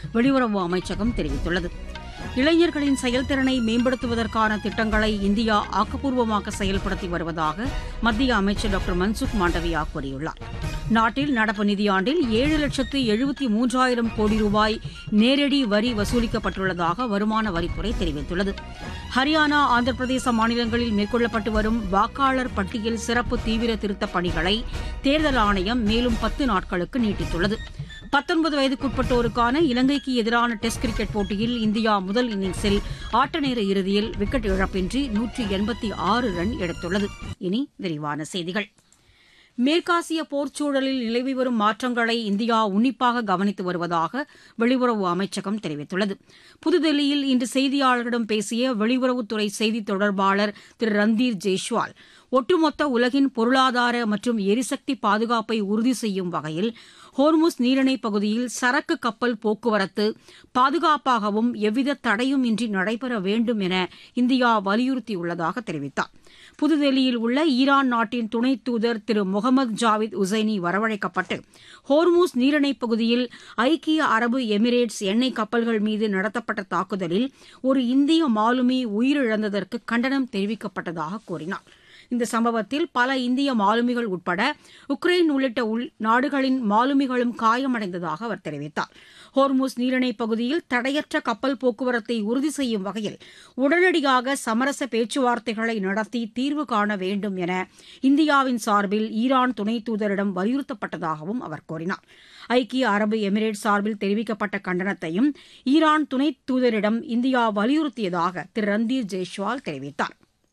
வெளியுறவு அமைச்சகம் தெரிவித்துள்ளது இளைஞர்களின் செயல்திறனை மேம்படுத்துவதற்கான திட்டங்களை இந்தியா ஆக்கப்பூர்வமாக செயல்படுத்தி வருவதாக மத்திய அமைச்சர் டாக்டர் மன்சுக் மாண்டவியா கூறியுள்ளார் நாட்டில் நடப்பு நிதியாண்டில் ஏழு லட்சத்து எழுபத்தி மூன்றாயிரம் கோடி ரூபாய் நேரடி வரி வசூலிக்கப்பட்டுள்ளதாக வருமான வரித்துறை தெரிவித்துள்ளது ஹரியானா ஆந்திர பிரதேச மாநிலங்களில் மேற்கொள்ளப்பட்டு வரும் வாக்காளர் பட்டியல் சிறப்பு தீவிர திருத்தப் பணிகளை தேர்தல் ஆணையம் மேலும் பத்து நாட்களுக்கு நீட்டித்துள்ளது பத்தொன்பது வயதுக்குட்பட்டோருக்கான இலங்கைக்கு எதிரான டெஸ்ட் கிரிக்கெட் போட்டியில் இந்தியா முதல் இன்னிங்ஸில் ஆட்டநேர இறுதியில் விக்கெட் இழப்பின்றி நூற்றி எண்பத்தி ஆறு ரன் எடுத்துள்ளது இனி விரிவான செய்திகள் மேற்காசிய போர்ச்சூழலில் நிலவி வரும் மாற்றங்களை இந்தியா உன்னிப்பாக கவனித்து வருவதாக வெளியுறவு அமைச்சகம் தெரிவித்துள்ளது புதுதில்லியில் இன்று செய்தியாளர்களிடம் பேசிய வெளியுறவுத்துறை செய்தித் தொடர்பாளர் திரு ரந்தீர் ஜெய்ஷ்வால் ஒட்டுமொத்த உலகின் பொருளாதார மற்றும் எரிசக்தி பாதுகாப்பை உறுதி செய்யும் வகையில் ஹோர்முஸ் நீரிணைப் பகுதியில் சரக்கு கப்பல் போக்குவரத்து பாதுகாப்பாகவும் எவ்வித தடையும் இன்றி நடைபெற வேண்டும் என இந்தியா வலியுறுத்தியுள்ளதாக தெரிவித்தார் புதுதில்லியில் உள்ள ஈரான் நாட்டின் துணை தூதர் திரு முகமது ஜாவித் உசைனி வரவழைக்கப்பட்டு ஹோர்மூஸ் நீரிணைப் பகுதியில் ஐக்கிய அரபு எமிரேட்ஸ் எண்ணெய் கப்பல்கள் மீது நடத்தப்பட்ட தாக்குதலில் ஒரு இந்திய மாலுமி உயிரிழந்ததற்கு கண்டனம் தெரிவிக்கப்பட்டதாக கூறினார் இந்த சம்பவத்தில் பல இந்திய மாலுமிகள் உட்பட உக்ரைன் உள்ளிட்ட உள் நாடுகளின் மாலுமிகளும் காயமடைந்ததாக அவர் தெரிவித்தார் ஹோர்முஸ் நீரிணைப் பகுதியில் தடையற்ற கப்பல் போக்குவரத்தை உறுதி செய்யும் வகையில் உடனடியாக சமரச பேச்சுவார்த்தைகளை நடத்தி தீர்வு காண வேண்டும் என இந்தியாவின் சார்பில் ஈரான் துணை தூதரிடம் வலியுறுத்தப்பட்டதாகவும் அவர் கூறினார் ஐக்கிய அரபு எமிரேட் சார்பில் தெரிவிக்கப்பட்ட கண்டனத்தையும் ஈரான் துணை தூதரிடம் இந்தியா வலியுறுத்தியதாக திரு ரந்தீர் ஜெய்ஷ்வால் தெரிவித்தார்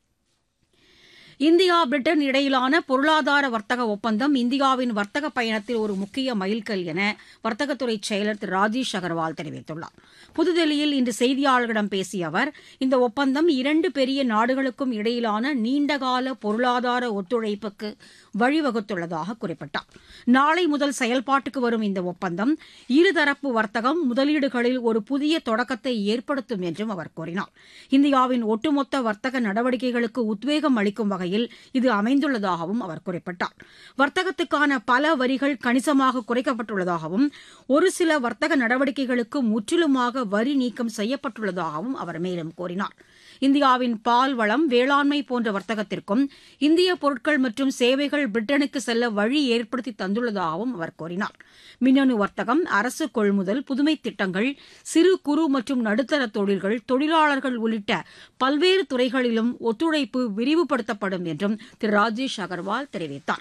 இந்தியா பிரிட்டன் இடையிலான பொருளாதார வர்த்தக ஒப்பந்தம் இந்தியாவின் வர்த்தக பயணத்தில் ஒரு முக்கிய மைல்கல் என வர்த்தகத்துறை செயலர் திரு ராஜேஷ் அகர்வால் தெரிவித்துள்ளார் புதுதில்லியில் இன்று செய்தியாளர்களிடம் பேசிய அவர் இந்த ஒப்பந்தம் இரண்டு பெரிய நாடுகளுக்கும் இடையிலான நீண்டகால பொருளாதார ஒத்துழைப்புக்கு வழிவகுத்துள்ளதாக குறிப்பிட்டார் நாளை முதல் செயல்பாட்டுக்கு வரும் இந்த ஒப்பந்தம் இருதரப்பு வர்த்தகம் முதலீடுகளில் ஒரு புதிய தொடக்கத்தை ஏற்படுத்தும் என்றும் அவர் கூறினார் இந்தியாவின் ஒட்டுமொத்த வர்த்தக நடவடிக்கைகளுக்கு உத்வேகம் அளிக்கும் வகையில் இது அமைந்துள்ளதாகவும் அவர் குறிப்பிட்டார் வர்த்தகத்துக்கான பல வரிகள் கணிசமாக குறைக்கப்பட்டுள்ளதாகவும் ஒரு சில வர்த்தக நடவடிக்கைகளுக்கு முற்றிலுமாக வரி நீக்கம் செய்யப்பட்டுள்ளதாகவும் அவர் மேலும் கூறினார் இந்தியாவின் பால் வளம் வேளாண்மை போன்ற வர்த்தகத்திற்கும் இந்திய பொருட்கள் மற்றும் சேவைகள் பிரிட்டனுக்கு செல்ல வழி ஏற்படுத்தி தந்துள்ளதாகவும் அவர் கூறினார் மின்னணு வர்த்தகம் அரசு கொள்முதல் புதுமை திட்டங்கள் சிறு குறு மற்றும் நடுத்தர தொழில்கள் தொழிலாளர்கள் உள்ளிட்ட பல்வேறு துறைகளிலும் ஒத்துழைப்பு விரிவுபடுத்தப்படும் என்றும் திரு ராஜேஷ் அகர்வால் தெரிவித்தார்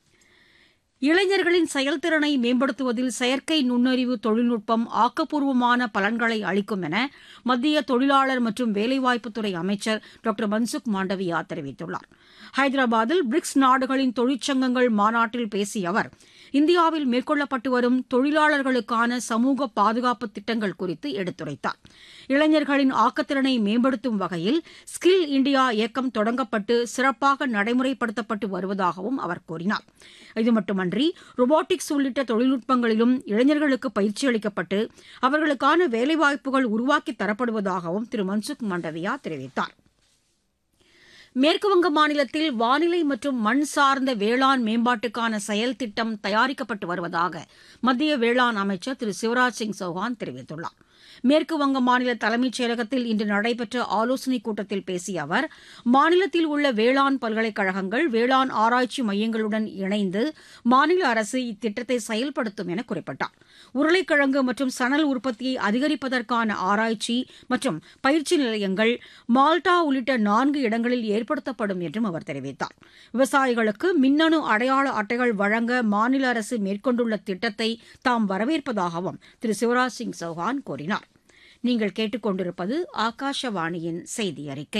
இளைஞர்களின் செயல்திறனை மேம்படுத்துவதில் செயற்கை நுண்ணறிவு தொழில்நுட்பம் ஆக்கப்பூர்வமான பலன்களை அளிக்கும் என மத்திய தொழிலாளர் மற்றும் வேலைவாய்ப்புத்துறை அமைச்சர் டாக்டர் மன்சுக் மாண்டவியா தெரிவித்துள்ளார் ஹைதராபாத்தில் பிரிக்ஸ் நாடுகளின் தொழிற்சங்கங்கள் மாநாட்டில் பேசிய அவர் இந்தியாவில் மேற்கொள்ளப்பட்டு வரும் தொழிலாளர்களுக்கான சமூக பாதுகாப்பு திட்டங்கள் குறித்து எடுத்துரைத்தார் இளைஞர்களின் ஆக்கத்திறனை மேம்படுத்தும் வகையில் ஸ்கில் இந்தியா இயக்கம் தொடங்கப்பட்டு சிறப்பாக நடைமுறைப்படுத்தப்பட்டு வருவதாகவும் அவர் கூறினார் இது மட்டுமன்றி ரோபோட்டிக்ஸ் உள்ளிட்ட தொழில்நுட்பங்களிலும் இளைஞர்களுக்கு பயிற்சி அளிக்கப்பட்டு அவர்களுக்கான வேலைவாய்ப்புகள் உருவாக்கி தரப்படுவதாகவும் திரு மன்சுக் மாண்டவியா தெரிவித்தார் மேற்குவங்க மாநிலத்தில் வானிலை மற்றும் மண் சார்ந்த வேளாண் மேம்பாட்டுக்கான செயல் திட்டம் தயாரிக்கப்பட்டு வருவதாக மத்திய வேளாண் அமைச்சர் திரு சிவராஜ் சிங் சௌஹான் தெரிவித்துள்ளார் மேற்குவங்க மாநில தலைமைச் செயலகத்தில் இன்று நடைபெற்ற ஆலோசனைக் கூட்டத்தில் பேசிய அவர் மாநிலத்தில் உள்ள வேளாண் பல்கலைக்கழகங்கள் வேளாண் ஆராய்ச்சி மையங்களுடன் இணைந்து மாநில அரசு இத்திட்டத்தை செயல்படுத்தும் என குறிப்பிட்டார் உருளைக்கிழங்கு மற்றும் சணல் உற்பத்தியை அதிகரிப்பதற்கான ஆராய்ச்சி மற்றும் பயிற்சி நிலையங்கள் மால்டா உள்ளிட்ட நான்கு இடங்களில் ஏற்படுத்தப்படும் என்றும் அவர் தெரிவித்தார் விவசாயிகளுக்கு மின்னணு அடையாள அட்டைகள் வழங்க மாநில அரசு மேற்கொண்டுள்ள திட்டத்தை தாம் வரவேற்பதாகவும் திரு சிவராஜ் சிங் சௌஹான் கூறினார் நீங்கள் கேட்டுக்கொண்டிருப்பது ஆகாஷவாணியின் செய்தி அறிக்கை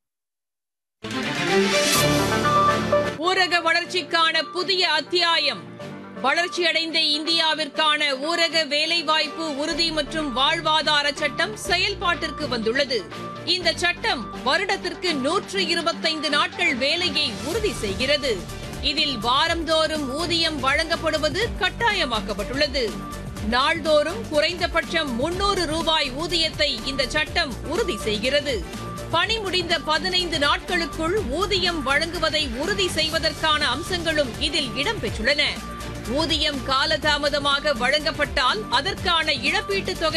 ஊரக வளர்ச்சிக்கான புதிய அத்தியாயம் வளர்ச்சியடைந்த இந்தியாவிற்கான ஊரக வேலைவாய்ப்பு உறுதி மற்றும் வாழ்வாதார சட்டம் செயல்பாட்டிற்கு வந்துள்ளது இந்த சட்டம் வருடத்திற்கு நூற்று இருபத்தைந்து நாட்கள் வேலையை உறுதி செய்கிறது இதில் வாரந்தோறும் ஊதியம் வழங்கப்படுவது கட்டாயமாக்கப்பட்டுள்ளது நாள்தோறும் குறைந்தபட்சம் முன்னூறு ரூபாய் ஊதியத்தை இந்த சட்டம் உறுதி செய்கிறது பணி முடிந்த பதினைந்து நாட்களுக்குள் ஊதியம் வழங்குவதை உறுதி செய்வதற்கான அம்சங்களும் இதில் இடம்பெற்றுள்ளன ஊதியம் காலதாமதமாக வழங்கப்பட்டால் அதற்கான இழப்பீட்டுத் தொகை